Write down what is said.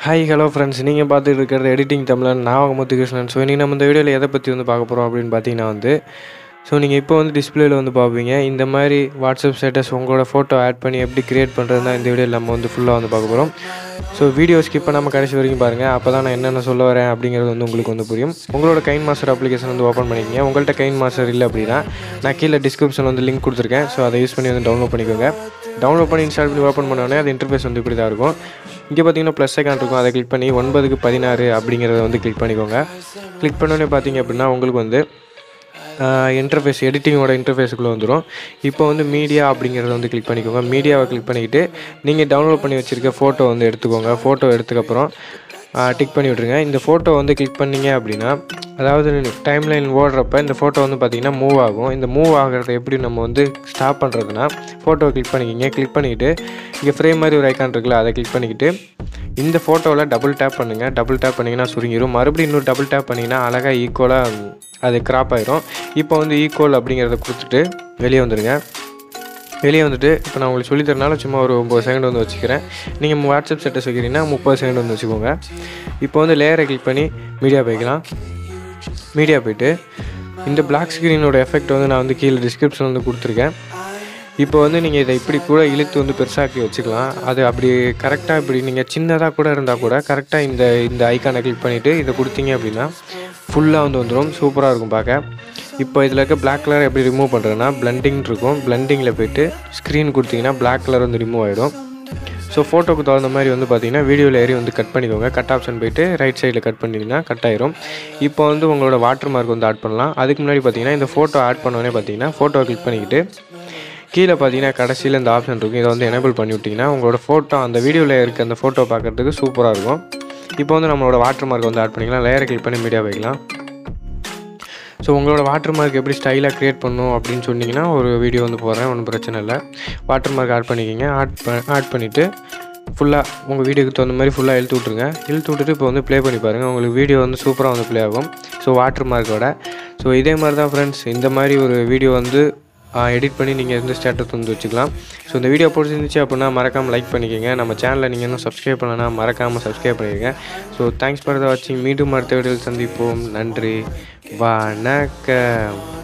hi hello friends நீங்கள் பார்த்துட்டு இருக்கிறது எடிட்டிங் தமிழன் நான் உங்கள் முத்துகிருஷ்ணன் ஸோ இன்றைக்கி நம்ம இந்த வீடியோவில் எதை பற்றி வந்து பார்க்க போகிறோம் அப்படின்னு பார்த்தீங்கன்னா வந்து ஸோ நீங்கள் இப்போ வந்து டிஸ்பிளேல வந்து பார்ப்பீங்க இந்த மாதிரி வாட்ஸ்அப் ஸ்டேட்டஸ் உங்களோட ஃபோட்டோ ஆட் பண்ணி எப்படி கிரியேட் பண்ணுறது தான் இந்த வீடியோவில் நம்ம வந்து ஃபுல்லாக வந்து பார்க்க போகிறோம் ஸோ வீடியோ ஸ்கிப் பண்ணாமல் கடைசி வரைக்கும் பாருங்கள் அப்போ தான் நான் என்னென்ன சொல்ல வரேன் அப்படிங்கிறது வந்து உங்களுக்கு வந்து புரியும் உங்களோட கைன் மாஸ்டர் அப்ளிகேஷன் வந்து ஓப்பன் பண்ணிக்கங்க உங்கள்கிட்ட கைன் மாஸ்டர் இல்லை அப்படின்னா நான் கீழே டிஸ்கிரிப்ஷன் வந்து லிங்க் கொடுத்துருக்கேன் ஸோ அதை யூஸ் பண்ணி வந்து டவுன்லோட் பண்ணிக்கோங்க டவுன்லோட் பண்ணி இன்ஸ்டால் பண்ணி ஓப்பன் பண்ணோடனே அது இன்டர்ஃபேஸ் வந்து இப்படி தான் இருக்கும் இங்கே பார்த்தீங்கன்னா ப்ளஸ் ஐக்கான் இருக்கும் அதை கிளிக் பண்ணி ஒன்பதுக்கு பதினாறு அப்படிங்கிறத வந்து கிளிக் பண்ணிக்கோங்க கிளிக் பண்ணோடனே பார்த்தீங்க அப்படின்னா உங்களுக்கு வந்து இன்டர்ஃபேஸ் எடிட்டிங்கோட இன்டர்ஃபேஸுக்குள்ளே வந்துடும் இப்போ வந்து மீடியா அப்படிங்கிறத வந்து கிளிக் பண்ணிக்கோங்க மீடியாவை கிளிக் பண்ணிக்கிட்டு நீங்கள் டவுன்லோட் பண்ணி வச்சுருக்க ஃபோட்டோ வந்து எடுத்துக்கோங்க ஃபோட்டோ எடுத்துக்கப்புறம் டிக் பண்ணி விட்ருங்க இந்த ஃபோட்டோ வந்து கிளிக் பண்ணீங்க அப்படின்னா அதாவது டைம் லைன் ஓடுறப்ப இந்த ஃபோட்டோ வந்து பார்த்திங்கன்னா மூவ் ஆகும் இந்த மூவ் ஆகிறத எப்படி நம்ம வந்து ஸ்டாப் பண்ணுறதுனா ஃபோட்டோவை கிளிக் பண்ணிக்கிங்க கிளிக் பண்ணிக்கிட்டு இங்கே ஃப்ரேம் மாதிரி ஒரு ஐக்கான் இருக்குல்ல அதை கிளிக் பண்ணிக்கிட்டு இந்த ஃபோட்டோவில் டபுள் டேப் பண்ணுங்கள் டபுள் டேப் பண்ணிங்கன்னா சுருங்கிடும் மறுபடியும் இன்னொரு டபுள் டேப் பண்ணிங்கன்னா அழகாக ஈக்குவலாக அது கிராப் ஆயிரும் இப்போ வந்து ஈக்குவல் அப்படிங்கிறத கொடுத்துட்டு வெளியே வந்துடுங்க வெளியே வந்துட்டு இப்போ நான் உங்களுக்கு சொல்லித் தரனால சும்மா ஒரு ஒம்பது செகண்ட் வந்து வச்சுக்கிறேன் நீங்கள் வாட்ஸ்அப் ஸ்டேட்டஸ் வைக்கிறீங்கன்னா முப்பது செகண்ட் வந்து வச்சுக்கோங்க இப்போ வந்து லேயரை கிளிக் பண்ணி மீடியா போய்க்கலாம் மீடியா போயிட்டு இந்த பிளாக் ஸ்க்ரீனோட எஃபெக்ட் வந்து நான் வந்து கீழே டிஸ்கிரிப்ஷன் வந்து கொடுத்துருக்கேன் இப்போ வந்து நீங்கள் இதை இப்படி கூட இழுத்து வந்து பெருசாக்கி வச்சுக்கலாம் அது அப்படி கரெக்டாக இப்படி நீங்கள் சின்னதாக கூட இருந்தால் கூட கரெக்டாக இந்த இந்த ஐக்கானை கிளிக் பண்ணிவிட்டு இதை கொடுத்தீங்க அப்படின்னா ஃபுல்லாக வந்து வந்துடும் சூப்பராக இருக்கும் பார்க்க இப்போ இதில் இருக்க பிளாக் கலர் எப்படி ரிமூவ் பண்ணுறதுனா பிளண்டிங் இருக்கும் பிளண்டிங்கில் போயிட்டு ஸ்க்ரீன் கொடுத்தீங்கன்னா பிளாக் கலர் வந்து ரிமூவ் ஆகிடும் ஸோ ஃபோட்டோக்கு தகுந்த மாதிரி வந்து பார்த்தீங்கன்னா வீடியோவில் ஏறி வந்து கட் பண்ணிக்கோங்க கட் ஆப்ஷன் போயிட்டு ரைட் சைடில் கட் பண்ணிங்கன்னா கட் ஆயிரும் இப்போ வந்து உங்களோட வாட்டர் மார்க் வந்து ஆட் பண்ணலாம் அதுக்கு முன்னாடி பார்த்தீங்கன்னா இந்த ஃபோட்டோ ஆட் பண்ணோடனே பார்த்தீங்கன்னா ஃபோட்டோவை கிளிக் பண்ணிக்கிட்டு கீழே பார்த்தீங்கன்னா கடைசியில் இந்த ஆப்ஷன் இருக்கும் இதை வந்து எனேபிள் பண்ணி விட்டிங்கன்னா உங்களோட ஃபோட்டோ அந்த வீடியோவில் இருக்க அந்த ஃபோட்டோ பார்க்குறதுக்கு சூப்பராக இருக்கும் இப்போ வந்து நம்மளோட வாட்டர் மார்க் வந்து ஆட் பண்ணிக்கலாம் லேயரை கிளிக் பண்ணி மீடியா வைக்கலாம் ஸோ உங்களோட வாட்டர் மார்க் எப்படி ஸ்டைலாக க்ரியேட் பண்ணும் அப்படின்னு சொன்னீங்கன்னா ஒரு வீடியோ வந்து போடுறேன் ஒன்றும் பிரச்சனை இல்லை வாட்டர் மார்க் ஆட் பண்ணிக்கிங்க ஆட் ப ஆட் பண்ணிவிட்டு ஃபுல்லாக உங்கள் வீடியோக்கு தகுந்த மாதிரி ஃபுல்லாக இழுத்து விட்ருங்க இழுத்து விட்டுட்டு இப்போ வந்து ப்ளே பண்ணி பாருங்கள் உங்களுக்கு வீடியோ வந்து சூப்பராக வந்து ப்ளே ஆகும் ஸோ வாட்டர் மார்க்கோட ஸோ இதே மாதிரி தான் ஃப்ரெண்ட்ஸ் இந்த மாதிரி ஒரு வீடியோ வந்து எடிட் பண்ணி நீங்கள் எந்த ஸ்டேட்டஸ் வந்து வச்சுக்கலாம் ஸோ இந்த வீடியோ பிடிச்சிருந்துச்சு அப்படின்னா மறக்காமல் லைக் பண்ணிக்கோங்க நம்ம சேனலை நீங்கள் இன்னும் சப்ஸ்கிரைப் பண்ணனா மறக்காமல் சப்ஸ்கிரைப் பண்ணிக்கோங்க ஸோ தேங்க்ஸ் ஃபார் த வாட்சிங் மீண்டும் அடுத்த வீடியோவில் சந்திப்போம் நன்றி வணக்கம்